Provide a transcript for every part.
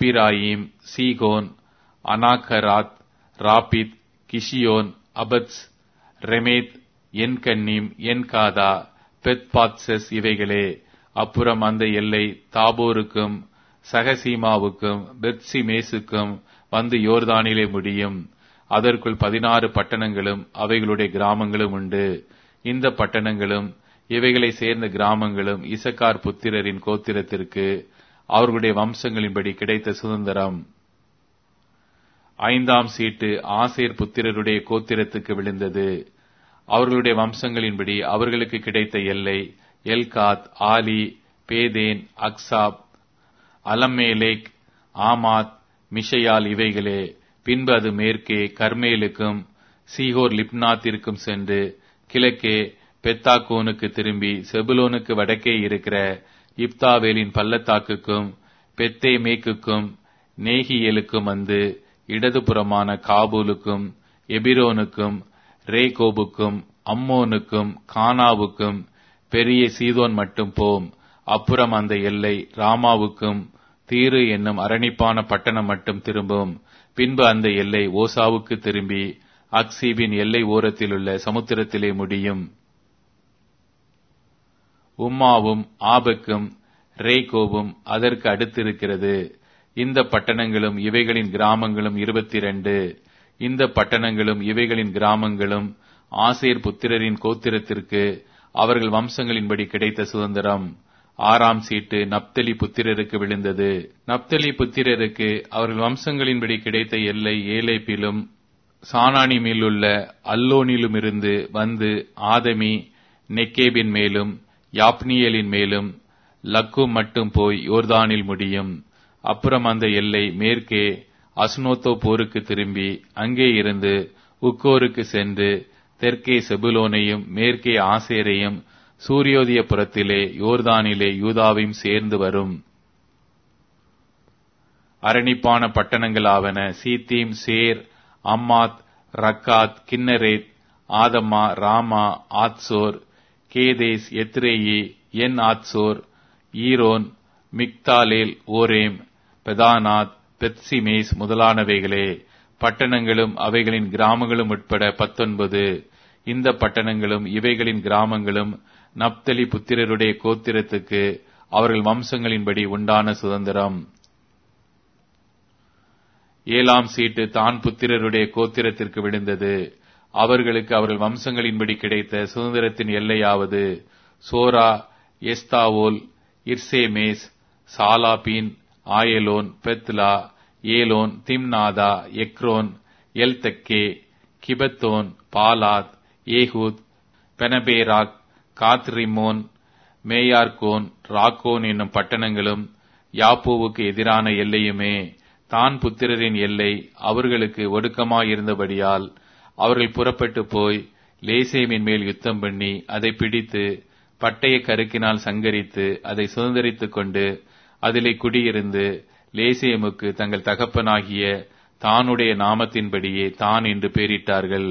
எப்பிராயிம் சீகோன் அனாகராத் ராபித் கிஷியோன் அபத்ஸ் ரெமேத் என்கன்னீம் என்காதா பெத்பாத்சஸ் இவைகளே அப்புறம் அந்த எல்லை தாபோருக்கும் சகசீமாவுக்கும் பெத்சிமேசுக்கும் வந்து யோர்தானிலே முடியும் அதற்குள் பதினாறு பட்டணங்களும் அவைகளுடைய கிராமங்களும் உண்டு இந்த பட்டணங்களும் இவைகளை சேர்ந்த கிராமங்களும் இசக்கார் புத்திரரின் கோத்திரத்திற்கு அவர்களுடைய வம்சங்களின்படி கிடைத்த சுதந்திரம் ஐந்தாம் சீட்டு ஆசேர் புத்திரருடைய கோத்திரத்துக்கு விழுந்தது அவர்களுடைய வம்சங்களின்படி அவர்களுக்கு கிடைத்த எல்லை எல்காத் ஆலி பேதேன் அக்சாப் அலம்மேலேக் ஆமாத் மிஷையால் இவைகளே பின்பு அது மேற்கே கர்மேலுக்கும் சீகோர் லிப்னாத்திற்கும் சென்று கிழக்கே பெத்தாக்கோனுக்கு திரும்பி செபுலோனுக்கு வடக்கே இருக்கிற இப்தாவேலின் பள்ளத்தாக்குக்கும் பெத்தே மேக்குக்கும் நேகியலுக்கும் வந்து இடதுபுறமான காபூலுக்கும் எபிரோனுக்கும் ரேகோபுக்கும் அம்மோனுக்கும் கானாவுக்கும் பெரிய சீதோன் மட்டும் போம் அப்புறம் அந்த எல்லை ராமாவுக்கும் தீரு என்னும் அரணிப்பான பட்டணம் மட்டும் திரும்பும் பின்பு அந்த எல்லை ஓசாவுக்கு திரும்பி அக்சீபின் எல்லை ஓரத்திலுள்ள சமுத்திரத்திலே முடியும் உம்மாவும் ஆபக்கும் ரேகோவும் அதற்கு அடுத்திருக்கிறது இந்த பட்டணங்களும் இவைகளின் கிராமங்களும் இருபத்தி இரண்டு இந்த பட்டணங்களும் இவைகளின் கிராமங்களும் ஆசேர் புத்திரரின் கோத்திரத்திற்கு அவர்கள் வம்சங்களின்படி கிடைத்த சுதந்திரம் ஆறாம் சீட்டு நப்தலி புத்திரருக்கு விழுந்தது நப்தலி புத்திரருக்கு அவர்கள் வம்சங்களின்படி கிடைத்த எல்லை ஏலேப்பிலும் சானானிமிலுள்ள அல்லோனிலுமிருந்து வந்து ஆதமி நெக்கேபின் மேலும் யாப்னியலின் மேலும் லக்கு மட்டும் போய் யோர்தானில் முடியும் அப்புறம் அந்த எல்லை மேற்கே அஸ்னோத்தோ போருக்கு திரும்பி அங்கே இருந்து உக்கோருக்கு சென்று தெற்கே செபுலோனையும் மேற்கே ஆசேரையும் சூரியோதய புறத்திலே யோர்தானிலே யூதாவையும் சேர்ந்து வரும் அரணிப்பான பட்டணங்களாவன சீத்தீம் சேர் அம்மாத் ரக்காத் கின்னரேத் ஆதம்மா ராமா ஆத்சோர் கேதேஸ் எத்ரேயி என் ஆத்சோர் ஈரோன் மிக்தாலேல் ஓரேம் பெதானாத் பெத்சிமேஸ் முதலானவைகளே பட்டணங்களும் அவைகளின் கிராமங்களும் உட்பட பத்தொன்பது இந்த பட்டணங்களும் இவைகளின் கிராமங்களும் நப்தலி புத்திரருடைய கோத்திரத்துக்கு அவர்கள் வம்சங்களின்படி உண்டான சுதந்திரம் ஏழாம் சீட்டு தான் புத்திரருடைய கோத்திரத்திற்கு விழுந்தது அவர்களுக்கு அவர்கள் வம்சங்களின்படி கிடைத்த சுதந்திரத்தின் எல்லையாவது சோரா எஸ்தாவோல் இர்சேமேஸ் சாலாபீன் ஆயலோன் பெத்லா ஏலோன் திம்னாதா எக்ரோன் எல்தக்கே கிபத்தோன் பாலாத் ஏகூத் பெனபேராக் காத்ரிமோன் மேயார்கோன் ராக்கோன் என்னும் பட்டணங்களும் யாப்போவுக்கு எதிரான எல்லையுமே தான் புத்திரரின் எல்லை அவர்களுக்கு ஒடுக்கமாயிருந்தபடியால் அவர்கள் புறப்பட்டு போய் லேசேமின் மேல் யுத்தம் பண்ணி அதை பிடித்து பட்டய கருக்கினால் சங்கரித்து அதை சுதந்திரித்துக் கொண்டு அதிலே குடியிருந்து லேசேமுக்கு தங்கள் தகப்பனாகிய தானுடைய நாமத்தின்படியே தான் என்று பெயரிட்டார்கள்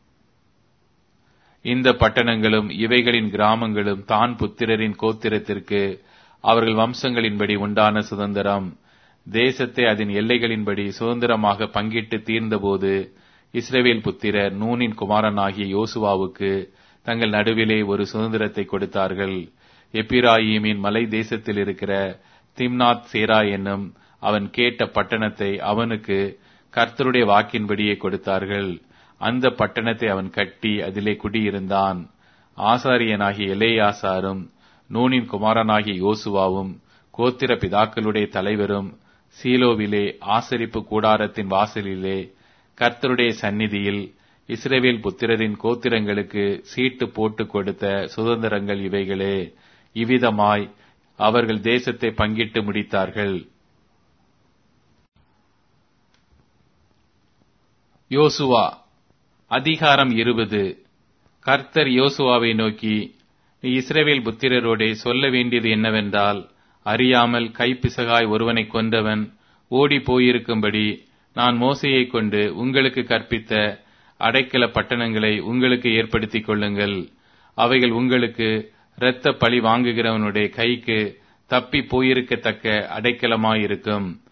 இந்த பட்டணங்களும் இவைகளின் கிராமங்களும் தான் புத்திரரின் கோத்திரத்திற்கு அவர்கள் வம்சங்களின்படி உண்டான சுதந்திரம் தேசத்தை அதன் எல்லைகளின்படி சுதந்திரமாக பங்கிட்டு தீர்ந்தபோது இஸ்ரேவேல் புத்திரர் நூனின் குமாரனாகிய யோசுவாவுக்கு தங்கள் நடுவிலே ஒரு சுதந்திரத்தை கொடுத்தார்கள் எப்பிராயீமின் மலை தேசத்தில் இருக்கிற திம்னாத் சேரா என்னும் அவன் கேட்ட பட்டணத்தை அவனுக்கு கர்த்தருடைய வாக்கின்படியே கொடுத்தார்கள் அந்த பட்டணத்தை அவன் கட்டி அதிலே குடியிருந்தான் ஆசாரியனாகிய எலேயாசாரும் நூனின் குமாரனாகிய யோசுவாவும் கோத்திர பிதாக்களுடைய தலைவரும் சீலோவிலே ஆசரிப்பு கூடாரத்தின் வாசலிலே கர்த்தருடைய சந்நிதியில் இஸ்ரேவேல் புத்திரரின் கோத்திரங்களுக்கு சீட்டு போட்டு கொடுத்த சுதந்திரங்கள் இவைகளே இவ்விதமாய் அவர்கள் தேசத்தை பங்கிட்டு முடித்தார்கள் யோசுவா அதிகாரம் இருபது கர்த்தர் யோசுவாவை நோக்கி நீ இஸ்ரேவேல் புத்திரரோடே சொல்ல வேண்டியது என்னவென்றால் அறியாமல் கைப்பிசகாய் ஒருவனை கொன்றவன் ஓடி போயிருக்கும்படி நான் மோசையை கொண்டு உங்களுக்கு கற்பித்த அடைக்கல பட்டணங்களை உங்களுக்கு ஏற்படுத்திக் கொள்ளுங்கள் அவைகள் உங்களுக்கு இரத்த பழி வாங்குகிறவனுடைய கைக்கு தப்பி போயிருக்கத்தக்க அடைக்கலமாயிருக்கும்